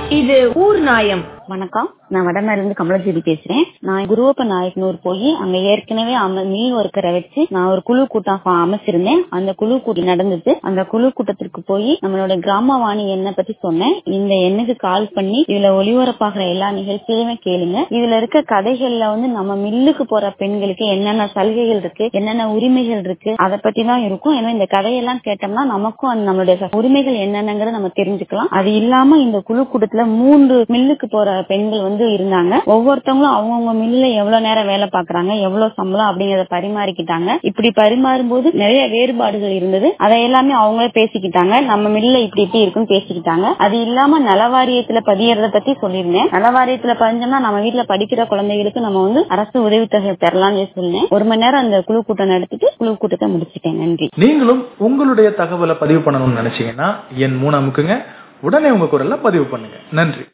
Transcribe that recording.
இது ஊர் நாயம் வணக்கம் நான் வடமேல இருந்து கமலஜோதி பேசுறேன் நான் குருவப்ப நாயக்கனூர் போய் அங்க ஏற்கனவே அம- மீன் ஒர்க்கரை வச்சு நான் ஒரு குழு கூட்டம் ப- அமைச்சிருந்தேன் அந்த குழு கூட்டம் நடந்தது அந்த குழு கூட்டத்திற்கு போய் நம்மளோட கிராமவாணி எண்ணை பத்தி சொன்னேன் இந்த எண்ணுக்கு கால் பண்ணி இதுல ஒளிபரப்பாகிற எல்லா நிகழ்ச்சியுமே கேளுங்க இதுல இருக்க கதைகள்ல வந்து நம்ம மில்லுக்கு போற பெண்களுக்கு என்னென்ன சலுகைகள் இருக்கு என்னென்ன உரிமைகள் இருக்கு அதை பத்தி தான் இருக்கும் ஏன்னா இந்த கதையெல்லாம் கேட்டோம்னா நமக்கும் அந்த நம்மளுடைய ச- உரிமைகள் என்னென்னங்கறத நம்ம தெரிஞ்சுக்கலாம் அது இல்லாம இந்த குழு கூட்டத்துல மூன்று மில்லுக்கு போற பெண்கள் வந்து இருந்தாங்க ஒவ்வொருத்தவங்களும் அவங்கவுங்க மில்லுல எவ்வளவு நேரம் வேலை பாக்குறாங்க எவ்வளவு சம்பளம் அப்படிங்கறத பரிமாறிக்கிட்டாங்க இப்படி பரிமாறும் போது நிறைய வேறுபாடுகள் இருந்தது அதை எல்லாமே அவங்களே பேசிக்கிட்டாங்க நம்ம மில்ல இப்படி இப்படி இருக்குன்னு பேசிக்கிட்டாங்க அது இல்லாம நலவாரியத்துல பதியறத பத்தி சொல்லியிருந்தேன் நலவாரியத்துல பதிஞ்சோம்னா நம்ம வீட்டுல படிக்கிற குழந்தைகளுக்கு நம்ம வந்து அரசு உதவித்தொகை பெறலாம்னு சொன்னேன் ஒரு மணி நேரம் அந்த குழு கூட்டம் நடத்திட்டு குழு கூட்டத்தை முடிச்சிட்டேன் நன்றி நீங்களும் உங்களுடைய தகவலை பதிவு பண்ணணும்னு நினைச்சீங்கன்னா என் மூணு அமுக்குங்க உடனே உங்க குரல்ல பதிவு பண்ணுங்க நன்றி